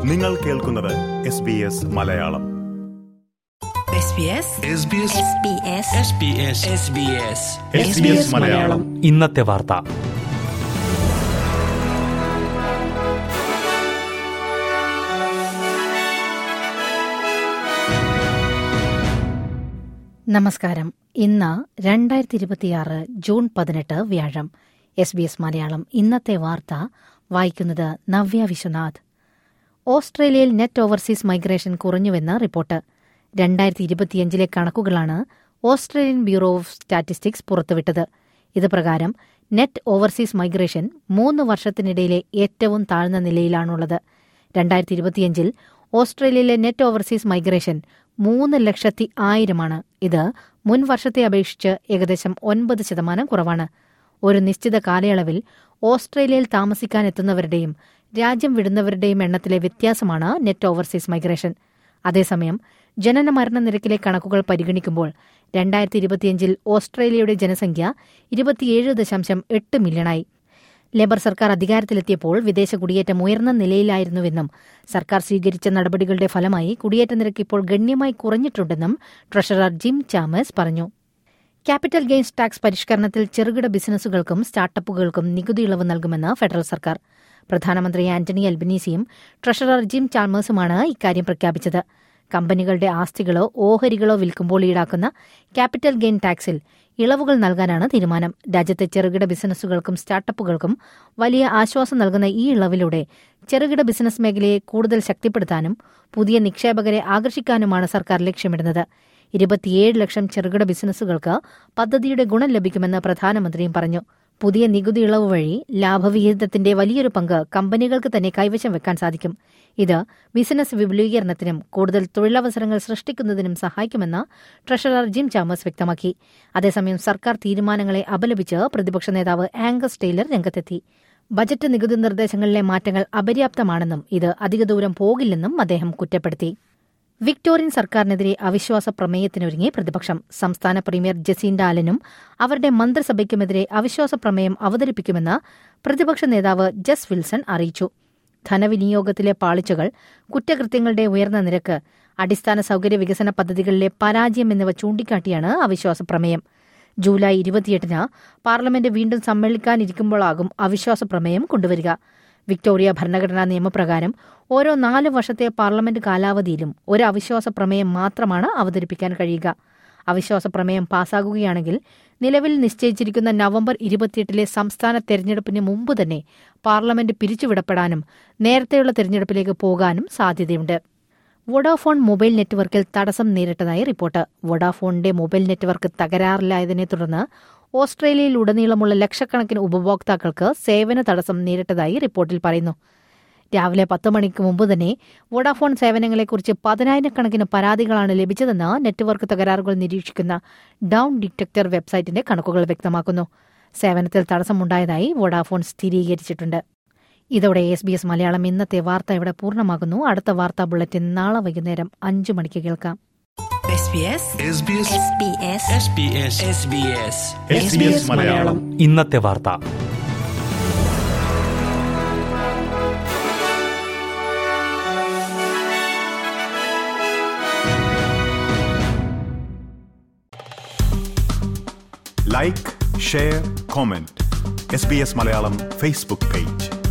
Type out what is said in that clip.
നിങ്ങൾ കേൾക്കുന്നത് S B S Malayalam SBS Malayalam ഇന്നത്തെ വാർത്ത നമസ്കാരം ഇന്ന് രണ്ടായിരത്തി ഇരുപത്തിയാറ് ജൂൺ പതിനെട്ട് വ്യാഴം എസ് ബി എസ് മലയാളം ഇന്നത്തെ വാർത്ത വായിക്കുന്നത് നവ്യ വിശ്വനാഥ് ഓസ്ട്രേലിയയിൽ നെറ്റ് ഓവർസീസ് മൈഗ്രേഷൻ കുറഞ്ഞുവെന്ന് റിപ്പോർട്ട് രണ്ടായിരത്തി ഇരുപത്തിയഞ്ചിലെ കണക്കുകളാണ് ഓസ്ട്രേലിയൻ ബ്യൂറോ ഓഫ് സ്റ്റാറ്റിസ്റ്റിക്സ് പുറത്തുവിട്ടത് ഇത് പ്രകാരം നെറ്റ് ഓവർസീസ് മൈഗ്രേഷൻ മൂന്ന് വർഷത്തിനിടയിലെ ഏറ്റവും താഴ്ന്ന നിലയിലാണുള്ളത് രണ്ടായിരത്തി ഇരുപത്തിയഞ്ചിൽ ഓസ്ട്രേലിയയിലെ നെറ്റ് ഓവർസീസ് മൈഗ്രേഷൻ മൂന്ന് ലക്ഷത്തി ആയിരമാണ് ഇത് മുൻ വർഷത്തെ അപേക്ഷിച്ച് ഏകദേശം ഒൻപത് ശതമാനം കുറവാണ് ഒരു നിശ്ചിത കാലയളവിൽ ഓസ്ട്രേലിയയിൽ താമസിക്കാനെത്തുന്നവരുടെയും രാജ്യം വിടുന്നവരുടെയും എണ്ണത്തിലെ വ്യത്യാസമാണ് നെറ്റ് ഓവർസീസ് മൈഗ്രേഷൻ അതേസമയം ജനന മരണ നിരക്കിലെ കണക്കുകൾ പരിഗണിക്കുമ്പോൾ രണ്ടായിരത്തി ഇരുപത്തിയഞ്ചിൽ ഓസ്ട്രേലിയയുടെ ജനസംഖ്യ ഇരുപത്തിയേഴ് ദശാംശം എട്ട് മില്യണായി ലേബർ സർക്കാർ അധികാരത്തിലെത്തിയപ്പോൾ വിദേശ കുടിയേറ്റം ഉയർന്ന നിലയിലായിരുന്നുവെന്നും സർക്കാർ സ്വീകരിച്ച നടപടികളുടെ ഫലമായി കുടിയേറ്റ നിരക്ക് ഇപ്പോൾ ഗണ്യമായി കുറഞ്ഞിട്ടുണ്ടെന്നും ട്രഷറർ ജിം ചാമേഴ്സ് പറഞ്ഞു ക്യാപിറ്റൽ ഗെയിൻസ് ടാക്സ് പരിഷ്കരണത്തിൽ ചെറുകിട ബിസിനസ്സുകൾക്കും സ്റ്റാർട്ടപ്പുകൾക്കും നികുതി ഇളവ് നൽകുമെന്ന് ഫെഡറൽ സർക്കാർ പ്രധാനമന്ത്രി ആന്റണി അൽബനീസിയും ട്രഷറർ ജിം ചാൾമേഴ്സുമാണ് ഇക്കാര്യം പ്രഖ്യാപിച്ചത് കമ്പനികളുടെ ആസ്തികളോ ഓഹരികളോ വിൽക്കുമ്പോൾ ഈടാക്കുന്ന ക്യാപിറ്റൽ ഗെയിൻ ടാക്സിൽ ഇളവുകൾ നൽകാനാണ് തീരുമാനം രാജ്യത്തെ ചെറുകിട ബിസിനസ്സുകൾക്കും സ്റ്റാർട്ടപ്പുകൾക്കും വലിയ ആശ്വാസം നൽകുന്ന ഈ ഇളവിലൂടെ ചെറുകിട ബിസിനസ് മേഖലയെ കൂടുതൽ ശക്തിപ്പെടുത്താനും പുതിയ നിക്ഷേപകരെ ആകർഷിക്കാനുമാണ് സർക്കാർ ലക്ഷ്യമിടുന്നത് ഇരുപത്തിയേഴ് ലക്ഷം ചെറുകിട ബിസിനസ്സുകൾക്ക് പദ്ധതിയുടെ ഗുണം ലഭിക്കുമെന്ന് പ്രധാനമന്ത്രിയും പറഞ്ഞു പുതിയ നികുതി ഇളവ് വഴി ലാഭവിഹിതത്തിന്റെ വലിയൊരു പങ്ക് കമ്പനികൾക്ക് തന്നെ കൈവശം വെക്കാൻ സാധിക്കും ഇത് ബിസിനസ് വിപുലീകരണത്തിനും കൂടുതൽ തൊഴിലവസരങ്ങൾ സൃഷ്ടിക്കുന്നതിനും സഹായിക്കുമെന്ന് ട്രഷറർ ജിം ചാമേഴ്സ് വ്യക്തമാക്കി അതേസമയം സർക്കാർ തീരുമാനങ്ങളെ അപലപിച്ച് പ്രതിപക്ഷ നേതാവ് ആംഗസ് ടെയ്ലർ രംഗത്തെത്തി ബജറ്റ് നികുതി നിർദ്ദേശങ്ങളിലെ മാറ്റങ്ങൾ അപര്യാപ്തമാണെന്നും ഇത് അധിക ദൂരം പോകില്ലെന്നും അദ്ദേഹം കുറ്റപ്പെടുത്തി വിക്ടോറിയൻ സർക്കാരിനെതിരെ അവിശ്വാസ പ്രമേയത്തിനൊരുങ്ങി പ്രതിപക്ഷം സംസ്ഥാന പ്രീമിയർ ജസീന്ത ആലനും അവരുടെ മന്ത്രിസഭയ്ക്കുമെതിരെ അവിശ്വാസ പ്രമേയം അവതരിപ്പിക്കുമെന്ന് പ്രതിപക്ഷ നേതാവ് ജസ് വിൽസൺ അറിയിച്ചു ധനവിനിയോഗത്തിലെ പാളിച്ചകൾ കുറ്റകൃത്യങ്ങളുടെ ഉയർന്ന നിരക്ക് അടിസ്ഥാന സൌകര്യ വികസന പദ്ധതികളിലെ പരാജയം എന്നിവ ചൂണ്ടിക്കാട്ടിയാണ് അവിശ്വാസ പ്രമേയം ജൂലൈ ഇരുപത്തിയെട്ടിന് പാർലമെന്റ് വീണ്ടും സമ്മേളിക്കാനിരിക്കുമ്പോഴാകും അവിശ്വാസ പ്രമേയം കൊണ്ടുവരിക വിക്ടോറിയ ഭരണഘടനാ നിയമപ്രകാരം ഓരോ നാല് വർഷത്തെ പാർലമെന്റ് കാലാവധിയിലും ഒരു അവിശ്വാസ പ്രമേയം മാത്രമാണ് അവതരിപ്പിക്കാൻ കഴിയുക അവിശ്വാസ പ്രമേയം പാസാകുകയാണെങ്കിൽ നിലവിൽ നിശ്ചയിച്ചിരിക്കുന്ന നവംബർ ഇരുപത്തിയെട്ടിലെ സംസ്ഥാന തെരഞ്ഞെടുപ്പിന് മുമ്പ് തന്നെ പാർലമെന്റ് പിരിച്ചുവിടപ്പെടാനും നേരത്തെയുള്ള തെരഞ്ഞെടുപ്പിലേക്ക് പോകാനും സാധ്യതയുണ്ട് വൊഡാഫോൺ മൊബൈൽ നെറ്റ്വർക്കിൽ തടസ്സം നേരിട്ടതായി റിപ്പോർട്ട് വൊഡാഫോണിന്റെ മൊബൈൽ നെറ്റ്വർക്ക് തകരാറിലായതിനെ തുടർന്ന് ഓസ്ട്രേലിയയിലുടനീളമുള്ള ലക്ഷക്കണക്കിന് ഉപഭോക്താക്കൾക്ക് സേവന തടസ്സം നേരിട്ടതായി റിപ്പോർട്ടിൽ പറയുന്നു രാവിലെ പത്ത് മണിക്ക് മുമ്പ് തന്നെ വോഡാഫോൺ സേവനങ്ങളെക്കുറിച്ച് പതിനായിരക്കണക്കിന് പരാതികളാണ് ലഭിച്ചതെന്ന് നെറ്റ്വർക്ക് തകരാറുകൾ നിരീക്ഷിക്കുന്ന ഡൌൺ ഡിറ്റക്ടർ വെബ്സൈറ്റിന്റെ കണക്കുകൾ വ്യക്തമാക്കുന്നു സേവനത്തിൽ തടസ്സമുണ്ടായതായി വോഡാഫോൺ സ്ഥിരീകരിച്ചിട്ടുണ്ട് ഇതോടെ എസ് ബി എസ് മലയാളം ഇന്നത്തെ വാർത്ത ഇവിടെ പൂർണ്ണമാകുന്നു അടുത്ത വാർത്താ ബുള്ളറ്റിൻ നാളെ വൈകുന്നേരം അഞ്ചു മണിക്ക് കേൾക്കാം SBS മലയാളം ഇന്നത്തെ വാർത്ത like share comment S B S Malayalam Facebook page